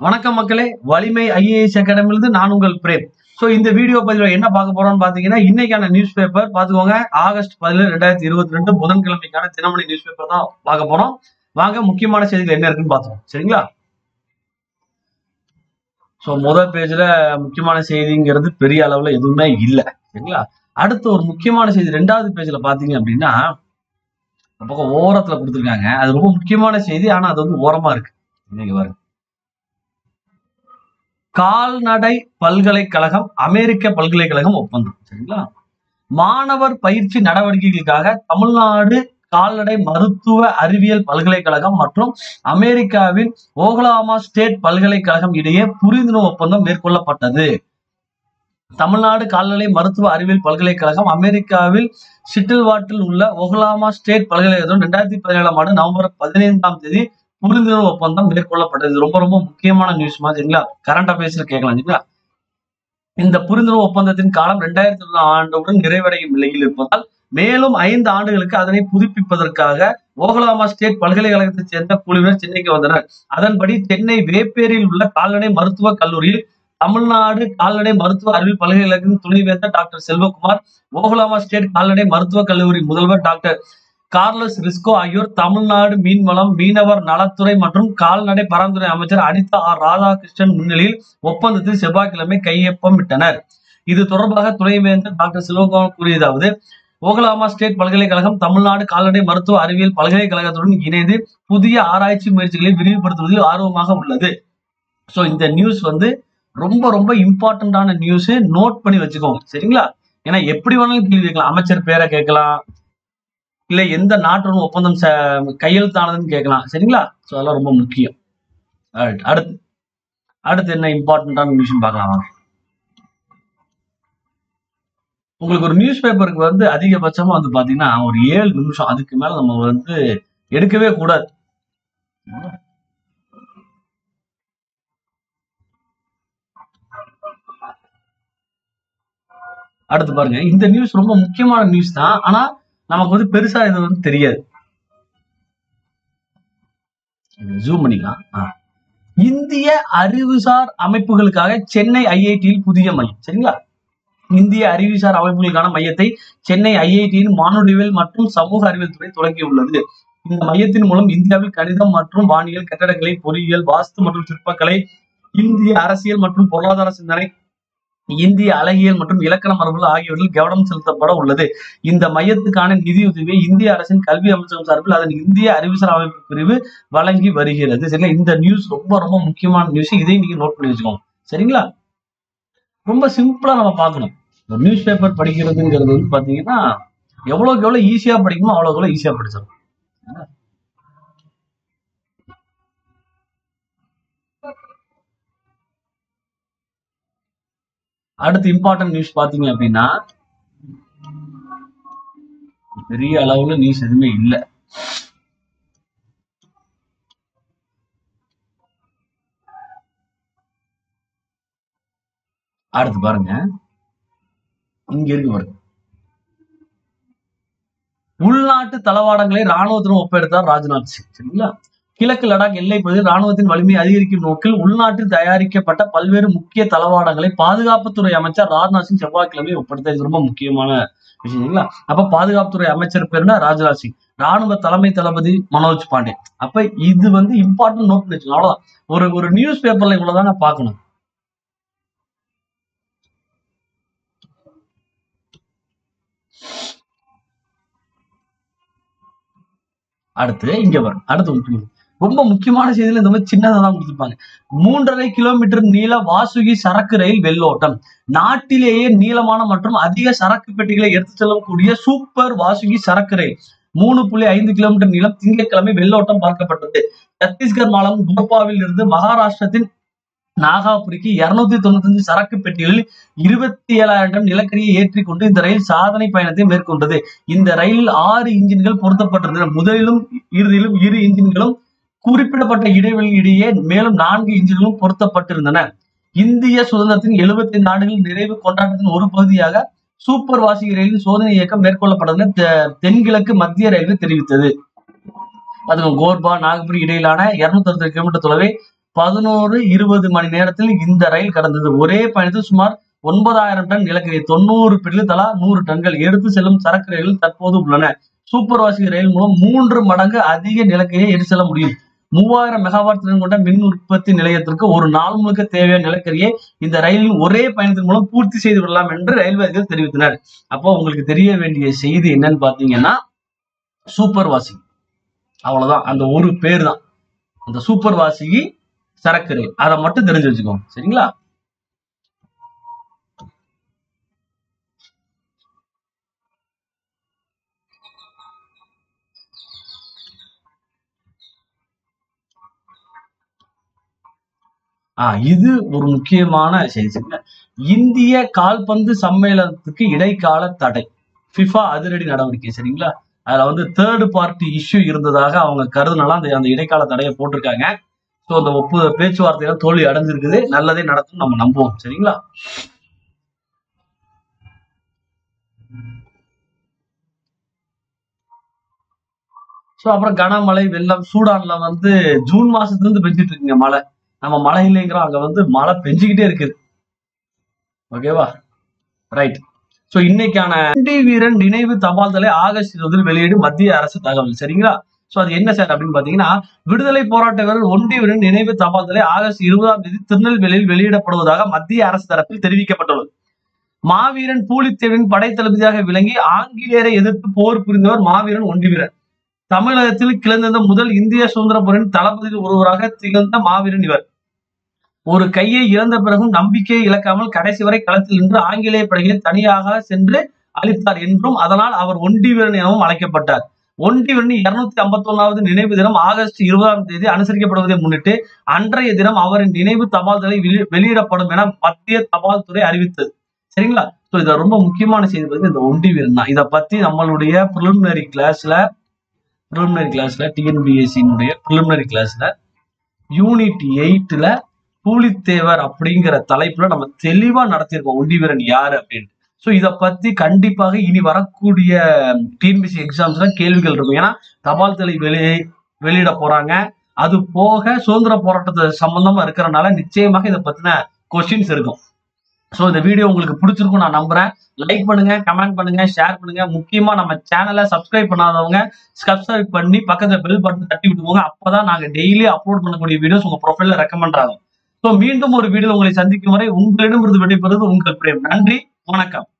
வணக்கம் மக்களே வலிமை ஐஏஎஸ் அகாடமிலிருந்து நான் உங்கள் பிரேம் ஸோ இந்த வீடியோ பதிவில் என்ன பார்க்க போறோம்னு பார்த்தீங்கன்னா இன்னைக்கான நியூஸ் பேப்பர் பார்த்துக்கோங்க ஆகஸ்ட் பதினேழு ரெண்டாயிரத்தி இருபத்தி ரெண்டு புதன்கிழமைக்கான தினமணி நியூஸ் பேப்பர் தான் பார்க்க போறோம் வாங்க முக்கியமான செய்திகள் என்ன இருக்குன்னு பார்த்தோம் சரிங்களா ஸோ முதல் பேஜ்ல முக்கியமான செய்திங்கிறது பெரிய அளவுல எதுவுமே இல்லை சரிங்களா அடுத்து ஒரு முக்கியமான செய்தி ரெண்டாவது பேஜ்ல பாத்தீங்க அப்படின்னா இந்த பக்கம் ஓரத்துல கொடுத்துருக்காங்க அது ரொம்ப முக்கியமான செய்தி ஆனா அது வந்து ஓரமா இருக்கு இன்னைக்கு பாருங்க கால்நடை பல்கலைக்கழகம் அமெரிக்க பல்கலைக்கழகம் ஒப்பந்தம் சரிங்களா மாணவர் பயிற்சி நடவடிக்கைகளுக்காக தமிழ்நாடு கால்நடை மருத்துவ அறிவியல் பல்கலைக்கழகம் மற்றும் அமெரிக்காவின் ஓக்லாமா ஸ்டேட் பல்கலைக்கழகம் இடையே புரிந்துணர்வு ஒப்பந்தம் மேற்கொள்ளப்பட்டது தமிழ்நாடு கால்நடை மருத்துவ அறிவியல் பல்கலைக்கழகம் அமெரிக்காவில் சிட்டில்வாட்டில் உள்ள ஒக்லாமா ஸ்டேட் பல்கலைக்கழகம் ரெண்டாயிரத்தி பதினேழாம் ஆண்டு நவம்பர் பதினைந்தாம் தேதி புரிந்துணர்வு ஒப்பந்தம் மேற்கொள்ளப்பட்டது இது ரொம்ப ரொம்ப முக்கியமான நியூஸ் மாதிரி சரிங்களா கரண்ட் அஃபேர்ஸ்ல கேட்கலாம் சரிங்களா இந்த புரிந்துணர்வு ஒப்பந்தத்தின் காலம் ரெண்டாயிரத்தி ஒன்றாம் ஆண்டுடன் நிறைவடையும் நிலையில் இருப்பதால் மேலும் ஐந்து ஆண்டுகளுக்கு அதனை புதுப்பிப்பதற்காக ஓகலாமா ஸ்டேட் பல்கலைக்கழகத்தைச் சேர்ந்த குழுவினர் சென்னைக்கு வந்தனர் அதன்படி சென்னை வேப்பேரியில் உள்ள கால்நடை மருத்துவக் கல்லூரியில் தமிழ்நாடு கால்நடை மருத்துவ அறிவியல் பல்கலைக்கழகத்தின் துணைவேந்தர் டாக்டர் செல்வகுமார் ஓகலாமா ஸ்டேட் கால்நடை மருத்துவக் கல்லூரி முதல்வர் டாக்டர் கார்லஸ் ரிஸ்கோ ஆகியோர் தமிழ்நாடு மீன்வளம் மீனவர் நலத்துறை மற்றும் கால்நடை பராமரித்துறை அமைச்சர் அனிதா ஆர் ராதாகிருஷ்ணன் முன்னிலையில் ஒப்பந்தத்தில் செவ்வாய்க்கிழமை கையொப்பமிட்டனர் இது தொடர்பாக துணைவேந்தர் டாக்டர் செல்வகுமார் கூறியதாவது ஓகலாமா ஸ்டேட் பல்கலைக்கழகம் தமிழ்நாடு கால்நடை மருத்துவ அறிவியல் பல்கலைக்கழகத்துடன் இணைந்து புதிய ஆராய்ச்சி முயற்சிகளை விரிவுபடுத்துவதில் ஆர்வமாக உள்ளது ஸோ இந்த நியூஸ் வந்து ரொம்ப ரொம்ப இம்பார்ட்டன்டான நியூஸ் நோட் பண்ணி வச்சுக்கோங்க சரிங்களா ஏன்னா எப்படி வேணாலும் கேள்வி கேட்கலாம் அமைச்சர் பேரை கேட்கலாம் இல்ல எந்த நாட்டுடன் ஒப்பந்தம் ச- கையெழுத்தானதுன்னு கேட்கலாம் சரிங்களா ஸோ அதெல்லாம் ரொம்ப முக்கியம் Alright, அடுத்து அடுத்து என்ன இம்பார்ட்டன்டான நியூஸ் பார்க்கலாம் வாங்க உங்களுக்கு ஒரு நியூஸ் பேப்பருக்கு வந்து அதிகபட்சமா வந்து பாத்தீங்கன்னா ஒரு ஏழு நிமிஷம் அதுக்கு மேல நம்ம வந்து எடுக்கவே கூடாது அடுத்து பாருங்க இந்த நியூஸ் ரொம்ப முக்கியமான நியூஸ் தான் ஆனா நமக்கு வந்து பெருசா இது வந்து தெரியாது ஜூம் பண்ணிக்கலாம் ஆ. இந்திய அறிவுசார் அமைப்புகளுக்காக சென்னை ஐஐடியில் புதிய மையம் சரிங்களா இந்திய அறிவுசார் அமைப்புகளுக்கான மையத்தை சென்னை ஐஐடியின் மானுடவியல் மற்றும் சமூக அறிவியல் துறை தொடங்கியுள்ளது இந்த மையத்தின் மூலம் இந்தியாவில் கணிதம் மற்றும் வானியல் கட்டடக்கலை பொறியியல் வாஸ்து மற்றும் சிற்பக்கலை இந்திய அரசியல் மற்றும் பொருளாதார சிந்தனை இந்திய அழகியல் மற்றும் இலக்கண மரபுகள் ஆகியவற்றில் கவனம் செலுத்தப்பட உள்ளது இந்த மையத்துக்கான நிதியுதவியை இந்திய அரசின் கல்வி அமைச்சகம் சார்பில் அதன் இந்திய அறிவுசார் அமைப்பு பிரிவு வழங்கி வருகிறது சரிங்களா இந்த நியூஸ் ரொம்ப ரொம்ப முக்கியமான நியூஸ் இதையும் நீங்க நோட் பண்ணி வச்சுக்கோங்க சரிங்களா ரொம்ப சிம்பிளா நம்ம பார்க்கணும் ஒரு நியூஸ் பேப்பர் படிக்கிறதுங்கிறது வந்து பாத்தீங்கன்னா எவ்வளவுக்கு எவ்வளவு ஈஸியா படிக்கணுமோ அவ்வளவுக்கு எவ்வளவு ஈஸியா படிச்சிடும் அடுத்து இம்பார்ட்டன்ட் நியூஸ் பாத்தீங்க அப்படின்னா பெரிய அளவுல நியூஸ் எதுவுமே இல்லை அடுத்து பாருங்க இங்க இருக்கு பாருங்க உள்நாட்டு தளவாடங்களை ராணுவத்திடம் ஒப்படைத்தார் ராஜ்நாத் சிங் சரிங்களா கிழக்கு லடாக் எல்லை பகுதியில் ராணுவத்தின் வலிமையை அதிகரிக்கும் நோக்கில் உள்நாட்டில் தயாரிக்கப்பட்ட பல்வேறு முக்கிய தளவாடங்களை பாதுகாப்புத்துறை அமைச்சர் ராஜ்நாத் சிங் செவ்வாய்க்கிழமை ஒப்படைத்தார் இது ரொம்ப முக்கியமான விஷயம் சரிங்களா அப்ப பாதுகாப்புத்துறை அமைச்சர் பேருனா ராஜ்நாத் சிங் ராணுவ தலைமை தளபதி மனோஜ் பாண்டே அப்ப இது வந்து இம்பார்ட்டன்ட் நோட் பண்ணி வச்சுக்கணும் அவ்வளவுதான் ஒரு ஒரு நியூஸ் பேப்பர்ல இவ்வளவுதாங்க பார்க்கணும் அடுத்து இங்க வரும் அடுத்து முக்கியம் ரொம்ப முக்கியமான செய்தியில இந்த மாதிரி சின்னதா தான் கொடுத்துருப்பாங்க மூன்றரை கிலோமீட்டர் நீள வாசுகி சரக்கு ரயில் வெள்ளோட்டம் நாட்டிலேயே நீளமான மற்றும் அதிக சரக்கு பெட்டிகளை எடுத்து செல்லக்கூடிய சூப்பர் வாசுகி சரக்கு ரயில் மூணு புள்ளி ஐந்து கிலோமீட்டர் நீளம் திங்கட்கிழமை வெள்ளோட்டம் பார்க்கப்பட்டது சத்தீஸ்கர் மாநிலம் கோபாவில் இருந்து மகாராஷ்டிரத்தின் நாகாபுரிக்கு இருநூத்தி தொண்ணூத்தஞ்சு சரக்கு பெட்டிகளில் இருபத்தி ஏழாயிரம் டன் நிலக்கரியை ஏற்றிக் கொண்டு இந்த ரயில் சாதனை பயணத்தை மேற்கொண்டது இந்த ரயிலில் ஆறு இன்ஜின்கள் பொருத்தப்பட்டிருந்தன முதலிலும் இறுதியிலும் இரு இன்ஜின்களும் குறிப்பிடப்பட்ட இடைவெளி இடையே மேலும் நான்கு இன்ஜின்களும் பொருத்தப்பட்டிருந்தன இந்திய சுதந்திரத்தின் 75 ஆண்டுகள் நிறைவு கொண்டாட்டத்தின் ஒரு பகுதியாக சூப்பர் வாசிக ரயிலின் சோதனை இயக்கம் மேற்கொள்ளப்பட்டதுன்னு தெ- தென்கிழக்கு மத்திய ரயில்வே தெரிவித்தது அது கோர்பா நாகபுரி இடையிலான இருநூத்தி அறுபது கிலோமீட்டர் தொலைவை பதினோரு இருபது மணி நேரத்தில் இந்த ரயில் கடந்தது ஒரே பயணத்தில் சுமார் ஒன்பதாயிரம் டன் நிலக்கரி தொண்ணூறு பெட்டில் தலா நூறு டன்கள் எடுத்து செல்லும் சரக்கு ரயில்கள் தற்போது உள்ளன சூப்பர் வாசிக் ரயில் மூலம் மூன்று மடங்கு அதிக நிலக்கரியை எடுத்து செல்ல முடியும் மூவாயிரம் மெகாவாட் திறன் கொண்ட மின் உற்பத்தி நிலையத்திற்கு ஒரு நாள் முழுக்க தேவையான நிலக்கரியை இந்த ரயிலின் ஒரே பயணத்தின் மூலம் பூர்த்தி செய்து விடலாம் என்று ரயில்வே அதிகாரிகள் தெரிவித்தனர் அப்போ உங்களுக்கு தெரிய வேண்டிய செய்தி என்னன்னு பாத்தீங்கன்னா சூப்பர் வாசிகி அவ்வளவுதான் அந்த ஒரு பேர் தான் அந்த சூப்பர் வாசிகி சரக்கு ரயில் அதை மட்டும் தெரிஞ்சு வச்சுக்கோங்க சரிங்களா ஆஹ் இது ஒரு முக்கியமான செய்தி சரிங்களா? இந்திய கால்பந்து சம்மேளனத்துக்கு இடைக்கால தடை ஃபிஃபா அதிரடி நடவடிக்கை சரிங்களா அதுல வந்து தேர்ட் பார்ட்டி இஷ்யூ இருந்ததாக அவங்க கருதுனால அந்த அந்த இடைக்கால தடையை போட்டிருக்காங்க ஸோ அந்த ஒப்பு பேச்சுவார்த்தைகள் தோல்வி அடைஞ்சிருக்குது நல்லதே நடக்கும் நம்ம நம்புவோம் சரிங்களா ஸோ அப்புறம் கனமழை வெள்ளம் சூடான்ல வந்து ஜூன் மாசத்துல இருந்து பெஞ்சிட்டு இருக்குங்க மழை நம்ம மழை இல்லைங்கிறோம் அங்க வந்து மழை பெஞ்சுக்கிட்டே இருக்குது ஓகேவா ரைட் சோ இன்னைக்கான ஒண்டி வீரன் நினைவு தபால் தலை ஆகஸ்ட் இருபதில் வெளியீடு மத்திய அரசு தகவல் சரிங்களா சோ அது என்ன சார் அப்படின்னு பாத்தீங்கன்னா விடுதலை போராட்ட வீரர் ஒண்டி வீரன் நினைவு தபால் தலை ஆகஸ்ட் இருபதாம் தேதி திருநெல்வேலியில் வெளியிடப்படுவதாக மத்திய அரசு தரப்பில் தெரிவிக்கப்பட்டுள்ளது மாவீரன் பூலித்தேவனின் படைத்தளபதியாக விளங்கி ஆங்கிலேயரை எதிர்த்து போர் புரிந்தவர் மாவீரன் ஒண்டி வீரன் தமிழகத்தில் கிளர்ந்த முதல் இந்திய சுதந்திர போரின் தளபதியில் ஒருவராக திகழ்ந்த மாவீரன் இவர் ஒரு கையை இழந்த பிறகும் நம்பிக்கையை இழக்காமல் கடைசி வரை களத்தில் நின்று ஆங்கிலேய படைகளை தனியாக சென்று அளித்தார் என்றும் அதனால் அவர் ஒண்டி வீரன் எனவும் அழைக்கப்பட்டார் ஒண்டி வீரன் இருநூத்தி ஐம்பத்தி ஒன்னாவது நினைவு தினம் ஆகஸ்ட் இருபதாம் தேதி அனுசரிக்கப்படுவதை முன்னிட்டு அன்றைய தினம் அவரின் நினைவு தபால் தலை வெளி- வெளியிடப்படும் என மத்திய தபால் துறை அறிவித்தது சரிங்களா சோ இது ரொம்ப முக்கியமான செய்தி வந்து இந்த ஒண்டி வீரன் தான் இதை பத்தி நம்மளுடைய ப்ரிலிமினரி கிளாஸ்ல ப்ரிலிமினரி கிளாஸ்ல டிஎன்பிஎஸ்சியினுடைய ப்ரிலிமினரி கிளாஸ்ல யூனிட் எயிட்ல பூலித்தேவர் அப்படிங்கிற தலைப்புல நம்ம தெளிவா நடத்தியிருக்கோம் ஒண்டி வீரன் யாரு அப்படின்னு சோ இத பத்தி கண்டிப்பாக இனி வரக்கூடிய டிஎன்பிசி எக்ஸாம்ஸ்ல கேள்விகள் இருக்கும் ஏன்னா தபால் தலை வெளி வெளியிட போறாங்க அது போக சுதந்திர போராட்டத்து சம்பந்தமா இருக்கிறனால நிச்சயமாக இதை பத்தின கொஸ்டின்ஸ் இருக்கும் சோ இந்த வீடியோ உங்களுக்கு பிடிச்சிருக்கும் நான் நம்புறேன் லைக் பண்ணுங்க கமெண்ட் பண்ணுங்க ஷேர் பண்ணுங்க முக்கியமா நம்ம சேனலை சப்ஸ்கிரைப் பண்ணாதவங்க சப்ஸ்கிரைப் பண்ணி பக்கத்துல பெல் பட்டன் தட்டி விட்டுக்கோங்க அப்பதான் நாங்க டெய்லி அப்லோட் பண்ணக்கூடிய வீடியோஸ் உங்க ப்ரொஃபைல்ல ரெக்கமெண்ட் ஆகும் ஸோ மீண்டும் ஒரு வீடியோ உங்களை சந்திக்கும் வரை உங்களிடமிருந்து விடைபெறுவது உங்கள் பிரேம் நன்றி வணக்கம்